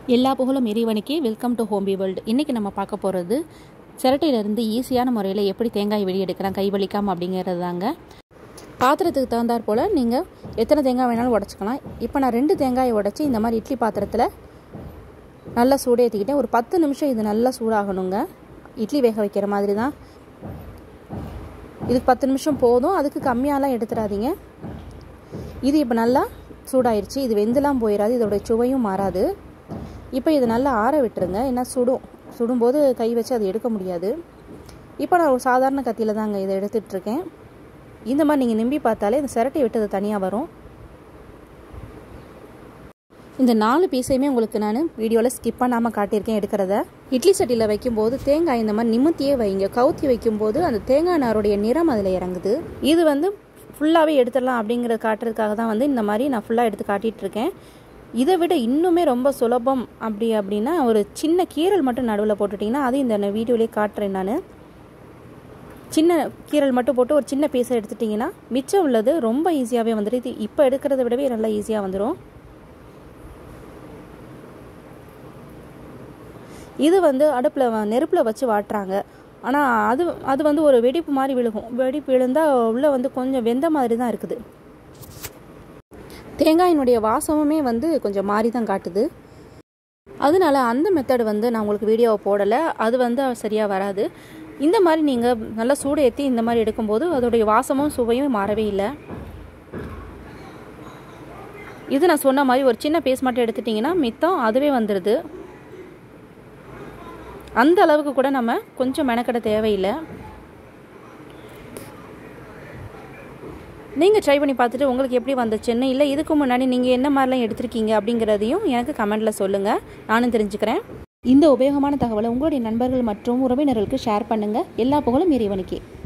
எல்லா புகழும் இறைவனுக்கே வெல்கம் டு ஹோம்பி வேர்ல்டு இன்றைக்கி நம்ம பார்க்க போகிறது சிரட்டையிலேருந்து ஈஸியான முறையில் எப்படி தேங்காய் வெளியெடுக்கலாம் கை வலிக்காமல் அப்படிங்கிறது தாங்க பாத்திரத்துக்கு தகுந்தாற் போல் நீங்கள் எத்தனை தேங்காய் வேணாலும் உடச்சிக்கலாம் இப்போ நான் ரெண்டு தேங்காயை உடச்சி இந்த மாதிரி இட்லி பாத்திரத்தில் நல்லா சூடேற்றிக்கிட்டேன் ஒரு பத்து நிமிஷம் இது நல்லா சூடாகணுங்க இட்லி வேக வைக்கிற மாதிரி தான் இதுக்கு பத்து நிமிஷம் போதும் அதுக்கு கம்மியாலாம் எடுத்துடாதீங்க இது இப்போ நல்லா சூடாயிருச்சு இது வெந்தெல்லாம் போயிடாது இதோடைய சுவையும் மாறாது இப்போ இது நல்லா ஆற விட்டுருங்க ஏன்னா சுடும் சுடும்போது கை வச்சு அதை எடுக்க முடியாது இப்போ நான் ஒரு சாதாரண கத்தியில் தாங்க இதை எடுத்துட்ருக்கேன் இந்த மாதிரி நீங்கள் நிம்பி பார்த்தாலே இந்த சிரட்டை விட்டது தனியாக வரும் இந்த நாலு பீஸையுமே உங்களுக்கு நான் வீடியோவில் ஸ்கிப் பண்ணாமல் காட்டியிருக்கேன் எடுக்கிறத இட்லி சட்டியில் வைக்கும்போது தேங்காய் இந்த மாதிரி நிமித்தியே வைங்க கவுத்தி வைக்கும்போது அந்த தேங்காய் நாருடைய நிறம் அதில் இறங்குது இது வந்து ஃபுல்லாகவே எடுத்துடலாம் அப்படிங்கிறத காட்டுறதுக்காக தான் வந்து இந்த மாதிரி நான் ஃபுல்லாக எடுத்து காட்டிகிட்ருக்கேன் இதை விட இன்னுமே ரொம்ப சுலபம் அப்படி அப்படின்னா ஒரு சின்ன கீரல் மட்டும் நடுவில் போட்டுட்டிங்கன்னா அது இந்த வீடியோலேயே காட்டுறேன் நான் சின்ன கீரல் மட்டும் போட்டு ஒரு சின்ன பீஸை எடுத்துட்டிங்கன்னா மிச்சம் உள்ளது ரொம்ப ஈஸியாகவே வந்துடும் இது இப்போ எடுக்கிறத விடவே நல்லா ஈஸியாக வந்துடும் இது வந்து அடுப்பில் நெருப்பில் வச்சு வாட்டுறாங்க ஆனால் அது அது வந்து ஒரு வெடிப்பு மாதிரி விழுகும் வெடிப்பு விழுந்தால் உள்ளே வந்து கொஞ்சம் வெந்த மாதிரி தான் இருக்குது தேங்காயினுடைய வாசமுமே வந்து கொஞ்சம் மாறி தான் காட்டுது அதனால அந்த மெத்தட் வந்து நான் உங்களுக்கு வீடியோவை போடலை அது வந்து சரியாக வராது இந்த மாதிரி நீங்கள் நல்லா சூடு ஏற்றி இந்த மாதிரி எடுக்கும்போது அதோடைய வாசமும் சுவையும் மாறவே இல்லை இது நான் சொன்ன மாதிரி ஒரு சின்ன பீஸ் மட்டும் எடுத்துட்டிங்கன்னா மித்தம் அதுவே வந்துடுது அந்த அளவுக்கு கூட நம்ம கொஞ்சம் மெனக்கட தேவையில்லை நீங்கள் ட்ரை பண்ணி பார்த்துட்டு உங்களுக்கு எப்படி வந்துச்சுன்னு இல்லை இதுக்கு முன்னாடி நீங்கள் என்ன மாதிரிலாம் எடுத்திருக்கீங்க அப்படிங்கிறதையும் எனக்கு கமெண்ட்டில் சொல்லுங்கள் நானும் தெரிஞ்சுக்கிறேன் இந்த உபயோகமான தகவலை உங்களுடைய நண்பர்கள் மற்றும் உறவினர்களுக்கு ஷேர் பண்ணுங்கள் எல்லா புகழும் இறைவனுக்கே